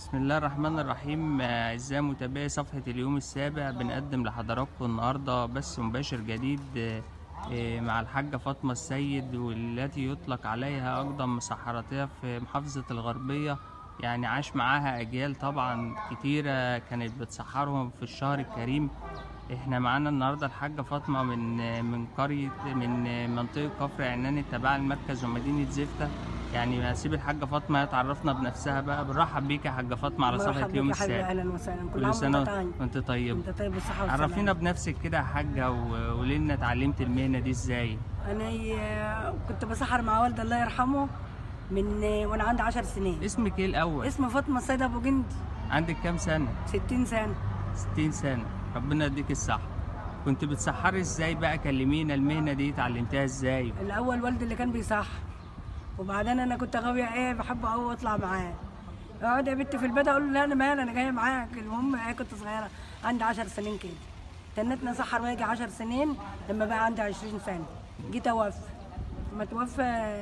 بسم الله الرحمن الرحيم أعزائي متابعي صفحة اليوم السابع بنقدم لحضراتكم النهاردة بث مباشر جديد آه، آه، مع الحاجة فاطمة السيد والتي يطلق عليها أقدم مسحراتها في محافظة الغربية يعني عاش معاها أجيال طبعا كتيرة كانت بتسحرهم في الشهر الكريم احنا معانا النهارده الحاجة فاطمة من من قرية من منطقة كفر عنان التابعة للمركز ومدينة زفتة يعني هسيب الحاجة فاطمة هي تعرفنا بنفسها بقى بنرحب بيك يا حاجة فاطمة على صفحة مرحبا يوم بك يا حبيبي السابع اهلا وسهلا كل كل عام سنة وانت طيب وانت طيب انت طيب بالصحه والسلامه عرفينا بنفسك كده يا حاجة و- وقولي لنا اتعلمت المهنة دي ازاي انا ي- كنت بسحر مع والدي الله يرحمه من وانا عندي 10 سنين اسمك ايه الأول؟ اسمه فاطمه السيد ابو جندي عندك كام سنة؟ 60 سنه 60 سنة ربنا يديك الصحة كنت بتسحري ازاي بقى كلمينا المهنة دي اتعلمتها ازاي؟ الاول والدي اللي كان بيصح وبعدين انا كنت غاويه ايه بحب قوي اطلع معاه اقعد يا بنتي في البيت اقول له لا انا مال انا جايه معاك المهم ايه كنت صغيره عندي 10 سنين كده تنتنا سحر واجي 10 سنين لما بقى عندي 20 سنه جيت اوفى لما توفى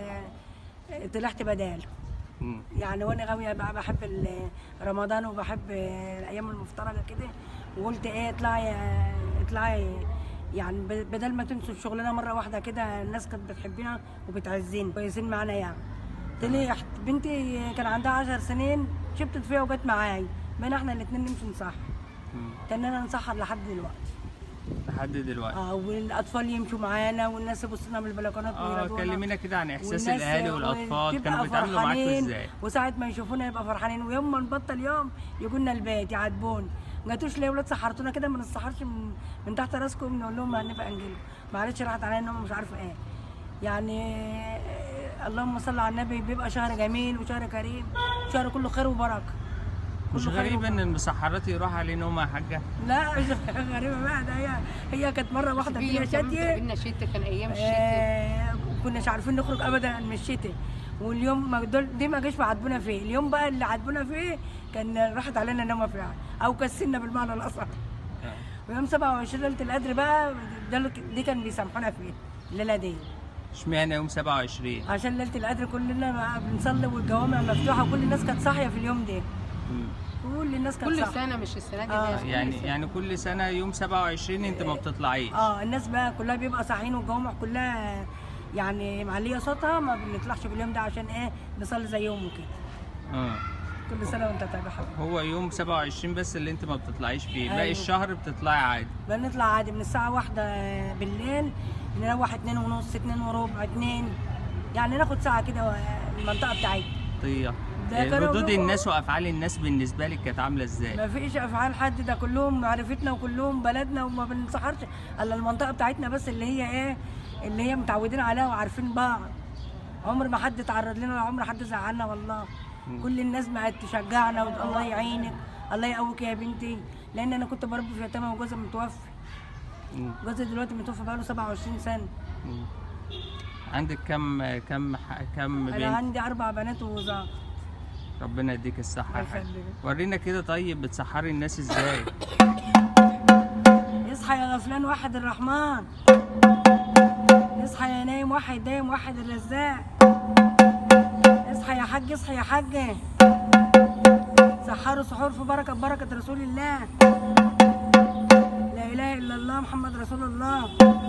آه، طلعت بداله مم. يعني وانا غاويه بقى بحب ال- رمضان وبحب الايام المفترجه كده وقلت ايه اطلعي اطلعي يعني ب- بدل ما تنسوا الشغلانه مره واحده كده الناس كانت بتحبنا وبتعزين كويسين معانا يعني طلعت بنتي كان عندها 10 سنين شبتت فيها وجت معايا بقينا احنا الاثنين نمشي نصحر مم. تننا نسحر لحد دلوقتي لحد دلوقتي اه والاطفال يمشوا معانا والناس يبصوا لنا من البلكونات اه وينادونا. كلمينا كده عن احساس والناس الاهالي والاطفال وتبقى كانوا بيتعاملوا معاكم فرحانين، ازاي وساعة ما يشوفونا يبقى فرحانين ويوم ما نبطل يوم يجونا البيت يعاتبون ما جاتوش ليه يا ولاد سحرتونا كده ما نسحرش من, من تحت راسكم نقول لهم هنبقى انجيل معلش راحت علينا انهم مش عارفه ايه يعني آه، اللهم صل على النبي بيبقى شهر جميل وشهر كريم شهر كله خير وبركه مش كله خير غريب وبركة. ان المسحرات يروح عليه نوم يا حاجه لا مش غريبه بقى ده هي هي كانت مره واحده في الدنيا يوم كمان شاتيه قابلنا شتاء كان ايام الشتاء آه، كناش عارفين نخرج ابدا من الشتاء واليوم ما دول دي ما جاش عاتبونا فيه اليوم بقى اللي عاتبونا فيه كان راحت علينا نومه فعلا او كسلنا بالمعنى الاصح ويوم 27 ليله القدر بقى ده اللي- دي كان بيسامحونا فيه الليله دي اشمعنى يوم 27 عشان ليله القدر كلنا بقى بنصلي والجوامع مفتوحه وكل الناس كانت صاحيه في اليوم ده مم. كل الناس كانت كل صاحيه سنه مش السنه دي آه، بس كل يعني سنة. يعني كل سنه يوم 27 انت ما بتطلعيش اه الناس بقى كلها بيبقى صاحيين والجوامع كلها يعني معليه صوتها ما بنطلعش في اليوم ده عشان ايه نصلي زيهم وكده اه كل سنه وانت طيب يا حبيبي هو يوم 27 بس اللي انت ما بتطلعيش فيه باقي أيوة. الشهر بتطلعي عادي بنطلع عادي من الساعه واحدة بالليل نروح اتنين ونص اتنين وربع اتنين يعني ناخد ساعه كده و- المنطقه بتاعتنا طيب ده آه، كانوا ردود بيبقوا- الناس وافعال الناس بالنسبه لك كانت عامله ازاي ما فيش افعال حد ده كلهم معرفتنا وكلهم بلدنا وما بنسحرش الا المنطقه بتاعتنا بس اللي هي ايه اللي هي متعودين عليها وعارفين بعض عمر ما حد تعرض لنا ولا عمر حد زعلنا والله كل الناس بقت تشجعنا وتقول الله يعينك الله يقويك يا بنتي لان انا كنت بربي في يتامى وجوزي متوفي مم. جوزي دلوقتي متوفي بقاله 27 سنه مم. عندك كم كم ح- كم انا بنت عندي اربع بنات ووزاره ربنا يديك الصحه يا الله حاج يخليك. ورينا كده طيب بتسحري الناس ازاي اصحى يا غفلان وحد الرحمن اصحى يا نايم وحد دايم وحد الرزاق اصحى يا حاج اصحى يا حاج سحروا سحور في بركة بركة رسول الله لا إله إلا الله محمد رسول الله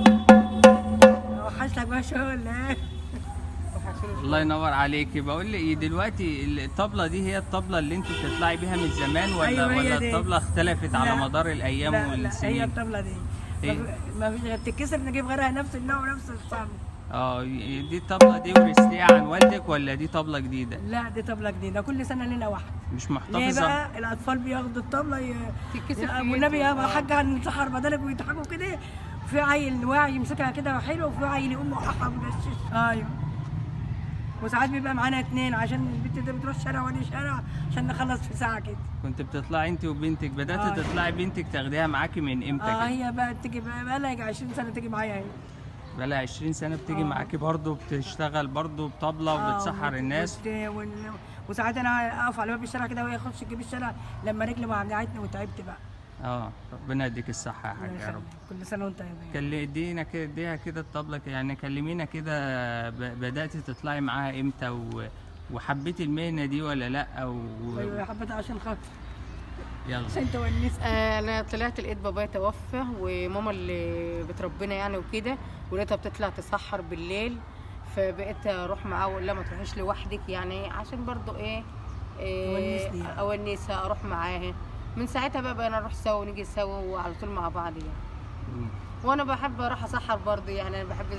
وحش لك بقى شغل إيه؟ الله ينور عليك بقول لي إيه دلوقتي الطبلة دي هي الطبلة اللي انت بتطلعي بيها من زمان ولا أيوة هي ولا دي. الطبلة اختلفت على لا. مدار الايام لا لا هي والسنين الطبلة دي إيه؟ ما في- ما فيش غير تتكسر نجيب غيرها نفس النوع ونفس الصمت اه دي الطبلة دي ورثتيها عن والدك ولا دي طبلة جديدة لا دي طبلة جديدة كل سنة لنا واحدة مش ليه محتفظة بقى الاطفال بياخدوا الطبله ي... تتكسر يا في ابو النبي إيده. يا حاج هنسحر بدلك ويضحكوا كده في عيل واعي يمسكها كده حلو وفي عيل يقوم موقعها مغشش ايوه وساعات بيبقى معانا اتنين عشان البنت دي بتروح شارع وانا شارع عشان نخلص في ساعه كده كنت بتطلعي انت وبنتك بدأت آه. تطلعي بنتك تاخديها معاكي من امتى اه كده؟ هي بقى تيجي بقى, بقى لها يجي 20 سنه تيجي معايا هي بقالها 20 سنة بتيجي آه. معاكي برضه بتشتغل برضه بطبلة آه، وبتسحر وت- الناس وت- وال- وساعات انا اقف على باب الشارع كده وهي تخش تجيب الشارع لما رجلي وجعتني وتعبت بقى اه ربنا يديك الصحة يا الله حاج يا يخليك. رب كل سنه وانت طيب كلي ادينا كده اديها كده الطبلة كده، يعني كلمينا كده ب- بدأتي تطلعي معاها امتى و... وحبيت المهنة دي ولا لأ و... ايوه حبيتها عشان خاطر يلا عشان تونسني آه، انا طلعت لقيت بابايا توفى وماما اللي بتربينا يعني وكده ولقيتها بتطلع تسحر بالليل فبقيت اروح معاه واقول لها ما تروحيش لوحدك يعني عشان برضو ايه, إيه تونسني يعني. اونسها اروح معاها من ساعتها بقى بقينا نروح سوا ونيجي سوا وعلى طول مع بعض يعني مم. وانا بحب اروح اسحر برضو يعني انا بحب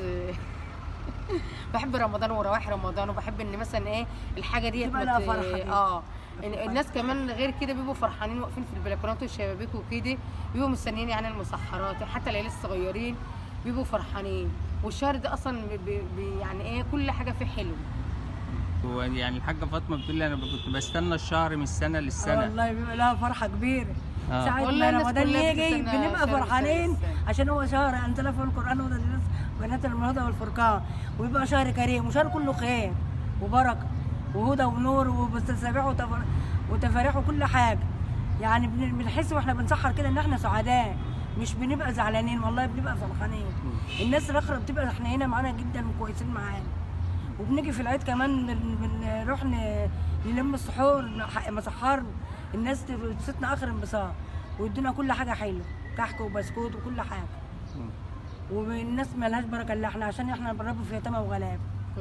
بحب رمضان وروائح رمضان وبحب ان مثلا ايه الحاجه دي تبقى لها فرحة كده. اه ال- الناس كمان غير كده بيبقوا فرحانين واقفين في البلكونات والشبابيك وكده بيبقوا مستنيين يعني المسحرات حتى العيال الصغيرين بيبقوا فرحانين والشهر ده اصلا بي بي يعني ايه كل حاجه فيه حلو ويعني الحاجة فاطمة بتقول لي أنا كنت بستنى الشهر من السنة آه للسنة والله بيبقى لها فرحة كبيرة آه. ساعة والله ما الناس رمضان كلها يجي بتستنى بنبقى شهر فرحانين السنة. عشان هو شهر أنزل فيه القرآن وهدى للناس بنات الهدى والفرقان ويبقى شهر كريم وشهر كله خير وبركة وهدى ونور وتسابيح وتفر- وتفاريح وكل حاجة يعني بن- بنحس واحنا بنسحر كده ان احنا سعداء مش بنبقى زعلانين والله بنبقى فرحانين الناس الاخرى بتبقى حنينه معانا جدا وكويسين معانا وبنيجي في العيد كمان بن- بنروح ن- نلم السحور نح- مسحر الناس تبسطنا اخر انبساط ويدونا كل حاجه حلوه كحك وبسكوت وكل حاجه مم. والناس ملهاش بركه الا احنا عشان احنا بنربي في يتامى وغلاب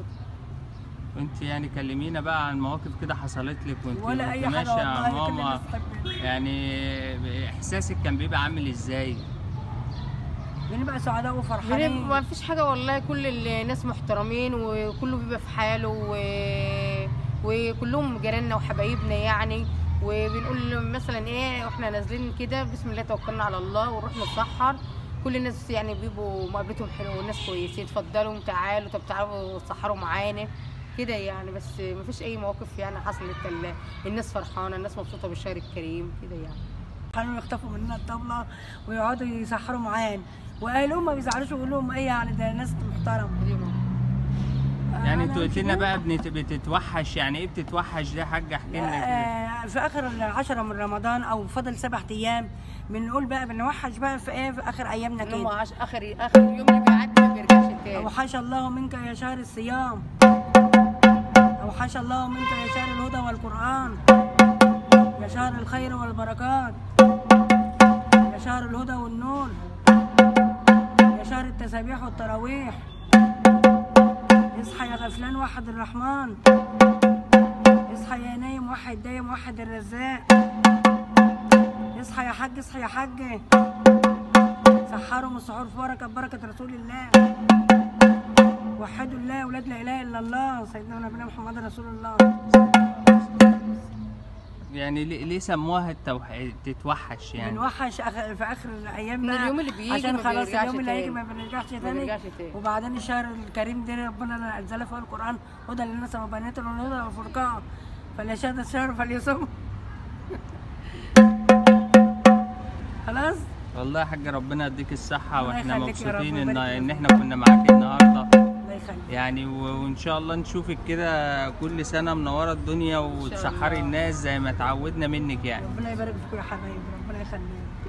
وانت يعني كلمينا بقى عن مواقف كده حصلت لك وانت ولا وانت اي حاجه ماشية يا والله كل ماما الناس تحبنا يعني احساسك كان بيبقى عامل ازاي بنبقى سعداء بنبقى- وفرحانين ما فيش حاجه والله كل الناس محترمين وكله بيبقى في حاله و... وكلهم جيراننا وحبايبنا يعني وبنقول مثلا ايه واحنا نازلين كده بسم الله توكلنا على الله ونروح نتسحر كل الناس يعني بيبقوا مقابلتهم حلوه والناس كويسين اتفضلوا تعالوا طب تعالوا تسحروا معانا كده يعني بس ما فيش اي مواقف يعني حصلت ال- الناس فرحانه الناس مبسوطه بالشهر الكريم كده يعني كانوا يخطفوا مننا الطبلة ويقعدوا يسحروا معانا واهلهم ما بيزعلوش ويقول لهم ايه يعني ده ناس محترمه اليوم يعني أنا انتوا قلت لنا مش بقى بنت- بتتوحش يعني ايه بتتوحش ده يا حاجه احكي لنا كده آه، في اخر العشرة من رمضان او فضل سبع ايام بنقول بقى بنوحش بقى في ايه في اخر ايامنا انهم كده عش... اخر اخر يوم اللي بيعدي ما بيرجعش تاني اوحش الله منك يا شهر الصيام اوحش الله منك يا شهر الهدى والقران يا شهر الخير والبركات يا شهر الهدى والنور يا شهر التسابيح والتراويح اصحى يا غفلان وحد الرحمن اصحى يا نايم وحد دايم وحد الرزاق اصحى يا حاج اصحى يا حاج سحروا من السحور في بركه بركه رسول الله وحدوا الله ولاد لا اله الا الله سيدنا ونبينا محمد رسول الله يعني ليه ليه سموها التوح... تتوحش يعني بنوحش أخ... في اخر ايامنا من اليوم اللي بيجي عشان ما خلاص بيرجعش اليوم اللي هيجي تاني. ما بنرجعش ما تاني بيرجعش تاني. وبعدين الشهر الكريم ده ربنا انزل فيه القران هدى للناس وبينات الهدى والفرقان فليشهد الشهر فليصوم خلاص والله يا حاجه ربنا يديك الصحه الله واحنا يخليك يا رب مبسوطين ان ويبارك ان فيك. احنا كنا معاك النهارده الله يخليك يعني و- وان شاء الله نشوفك كده كل سنه منوره الدنيا وتسحري الله. الناس زي ما اتعودنا منك يعني ربنا يبارك فيكم يا حبايبي ربنا يخليك